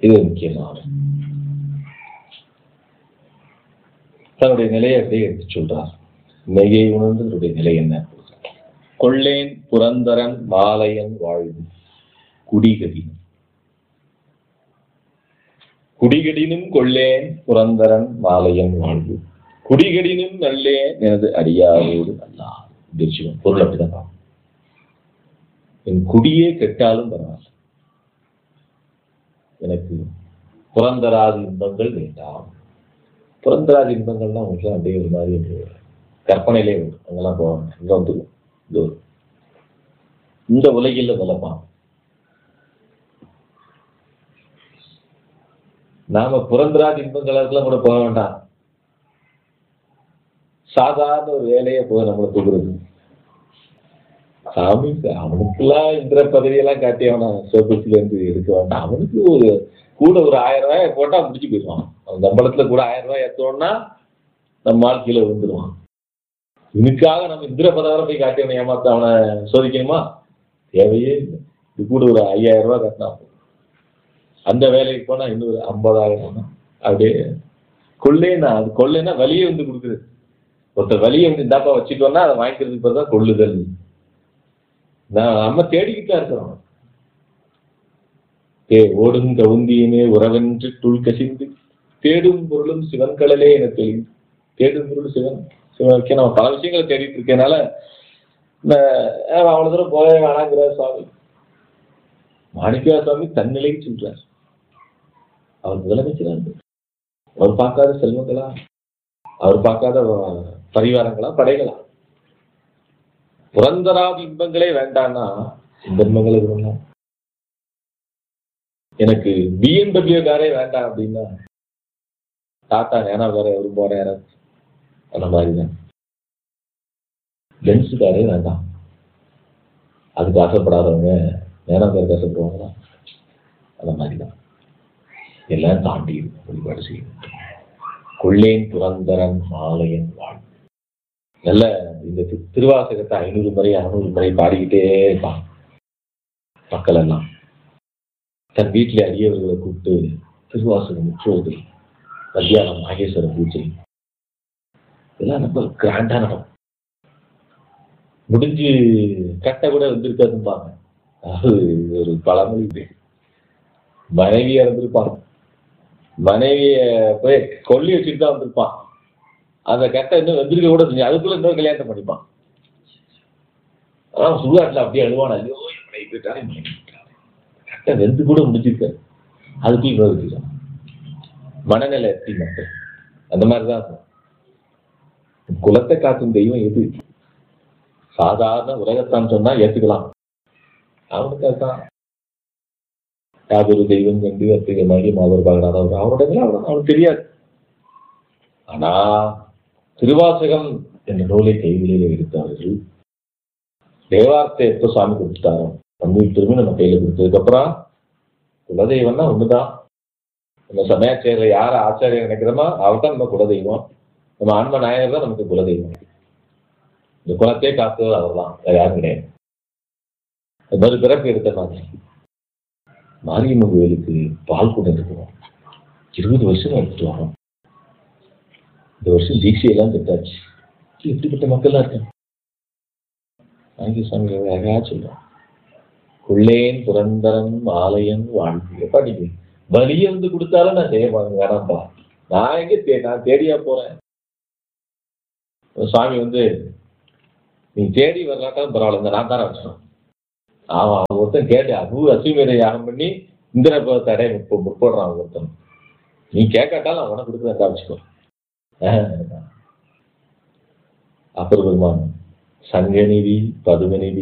இது முக்கியமானது தன்னுடைய நிலையை அப்படியே எடுத்து சொல்றார் மெய்யை உணர்ந்து தன்னுடைய நிலை என்ன கொள்ளேன் புரந்தரன் மாலையன் வாழ்வு குடிகதி குடிகடினும் கொள்ளேன் புரந்தரன் மாலையன் வாழ்வு குடிகடினும் நல்லேன் எனது அடியாரோடு அல்லா சிவம் பொருள் அப்படிதான் பார்க்கணும். என் குடியே கெட்டாலும் பரவாயில்ல எனக்கு புறந்தராது இன்பங்கள் வேண்டாம் புறந்தராது இன்பங்கள்லாம் உங்களுக்கு அப்படியே ஒரு மாதிரி ஒரு கற்பனையிலே வரும் அங்கெல்லாம் போவாங்க இங்க வந்துடும் இது ஒரு இந்த உலகில் வளப்பான் நாம புறந்தராது இன்பங்களுக்கெல்லாம் கூட போக வேண்டாம் சாதாரண ஒரு வேலையை போய் நம்மளை தூக்குறது சாமி அவனுக்கெல்லாம் இந்திர பதவியெல்லாம் காட்டி அவனை சோகத்துல இருந்து எடுக்க வேண்டாம் அவனுக்கு ஒரு கூட ஒரு ஆயிரம் ரூபாய் போட்டா முடிச்சு போயிடுவான் அவன் சம்பளத்துல கூட ஆயிரம் ரூபாய் ஏத்தோம்னா நம்ம ஆள் கீழே விழுந்துருவான் இவனுக்காக நம்ம இந்திர பதவியில போய் காட்டி அவனை ஏமாத்த அவனை சோதிக்கணுமா தேவையே இல்லை இது கூட ஒரு ஐயாயிரம் ரூபாய் கட்டினா போதும். அந்த வேலைக்கு போனா இன்னொரு ஐம்பதாயிரம் அப்படியே கொள்ளைன்னா அது கொள்ளைன்னா வலியை வந்து கொடுக்குது ஒருத்தர் வலியை வந்து இந்தாப்பா வச்சுட்டோம்னா அதை வாங்கிக்கிறதுக்கு பிறகு தான் கொள்ளுதல் நான் நம்ம தேடிக்கிட்டு தான் இருக்கிறோம் தே ஓடும் கவுந்தியுமே உறவென்று துள் கசிந்து தேடும் பொருளும் சிவன் கடலே என தெளிந்து தேடும் பொருள் சிவன் சிவனுக்கே நம்ம பல விஷயங்களை தேடிட்டு இருக்கனால அவ்வளவு தூரம் போக வேணாங்கிறார் சுவாமி மாணிக்கா சுவாமி தன்னிலைக்கு சொல்றார் அவர் முதலமைச்சரா இருந்தார் அவர் பார்க்காத செல்வங்களா அவர் பார்க்காத அஹ், பரிவாரங்களா படைகளா புரந்தராதி இன்பங்களே வேண்டாம்னா இந்த இன்பங்கள் இருக்கணும் எனக்கு பிஎம்டபிள்யூ காரே வேண்டாம் அப்படின்னா டாட்டா நேனா காரே விரும்புவார யாராச்சும் அந்த மாதிரி தான் லென்ஸ் காரே வேண்டாம் அதுக்கு ஆசைப்படாதவங்க நேனா காருக்கு ஆசைப்படுவாங்களா அந்த மாதிரி தான் எல்லாம் தாண்டி வழிபாடு செய்யணும் கொள்ளேன் புரந்தரன் மாலையன் வாழ் நல்ல இந்த தி- திருவாசகத்தை ஐநூறு முறை அறுநூறு முறை பாடிக்கிட்டே இருப்பான் மக்கள் எல்லாம் தன் வீட்டிலே அடியவர்களை கூப்பிட்டு திருவாசகம் முற்றுவது மத்தியானம் நாகேஸ்வர பூஜை இதெல்லாம் ரொம்ப கிராண்டா நடக்கும் முடிஞ்சு கட்ட கூட வந்திருக்காதுப்பாங்க அது ஒரு பழமொழி இது. மனைவி இறந்திருப்பாங்க மனைவிய போய் கொல்லி வச்சுட்டு தான் வந்திருப்பான் அந்த கட்டை இன்னும் வந்திருக்க கூட செஞ்சு அதுக்குள்ள இன்னொரு கல்யாணத்தை பண்ணிப்பான் அதான் சுடுகாட்டில் அப்படியே அழுவான் ஐயோ என் மனைவி போயிட்டாரே, என் மனைவி போயிட்டாரே. கட்டை வெந்து கூட முடிஞ்சிருக்காரு அதுக்குள்ள இன்னொரு வச்சுக்கலாம் மனநிலை எத்தி மக்கள் அந்த மாதிரி தான் இருக்கும். குலத்தை காக்கும் தெய்வம் எது சாதாரண உலகத்தான் சொன்னா ஏத்துக்கலாம் அவனுக்கு அதுதான் யாதொரு தெய்வம் கண்டு அத்திக மாதிரி மாதவர் பார்க்கறாத அவனோட நிலை அவ்வளவுதான் அவனுக்கு தெரியாது ஆனா திருவாசகம் என்ற நூலை கைகளில் எடுத்தவர்கள் தேவார்த்தை எப்ப சுவாமி கொடுத்தாரோ நம்ம திரும்பி நம்ம கையில கொடுத்ததுக்கு அப்புறம் குலதெய்வம்னா ஒண்ணுதான் நம்ம சமயாச்சாரியில் யார ஆச்சாரியம் நினைக்கிறோமோ அவர் தான் நம்ம குலதெய்வம் நம்ம ஆன்ம நாயகர் தான் நமக்கு குலதெய்வம் இந்த குலத்தையே காத்தவர் அவர் தான் வேற யாரும் கிடையாது அது மாதிரி பிறப்பு எடுத்த மாதிரி மாரியம்மன் கோயிலுக்கு பால் கூட இருக்கிறோம் இருபது வருஷம் எடுத்துட்டு வரோம் இந்த வருஷம் தீட்சையெல்லாம் பெற்றாச்சு இது எப்படிப்பட்ட மக்கள்லாம் இருக்காங்க ஆங்கில சாமி அழகா சொல்றோம் கொள்ளேன் புரந்தரன் ஆலயன் வாழ்வு எப்பா நீங்க வலியை வந்து கொடுத்தாலும் நான் செய்ய மாட்டேன் வேணாம்ப்பா நான் எங்க தே நான் தேடியா போறேன் சுவாமி வந்து நீ தேடி வரலாட்டாலும் பரவாயில்ல இந்த நான் தானே வச்சோம் அவன் அவன் ஒருத்தன் கேட்டு அது அசுமீரை யாகம் பண்ணி இந்திர தடை முப்ப முற்படுறான் ஒருத்தன் நீ கேட்காட்டாலும் அவனை கொடுக்குறேன் காமிச்சுக்கோ அப்பர் பெருமான் சங்கநிதி பதுமநிதி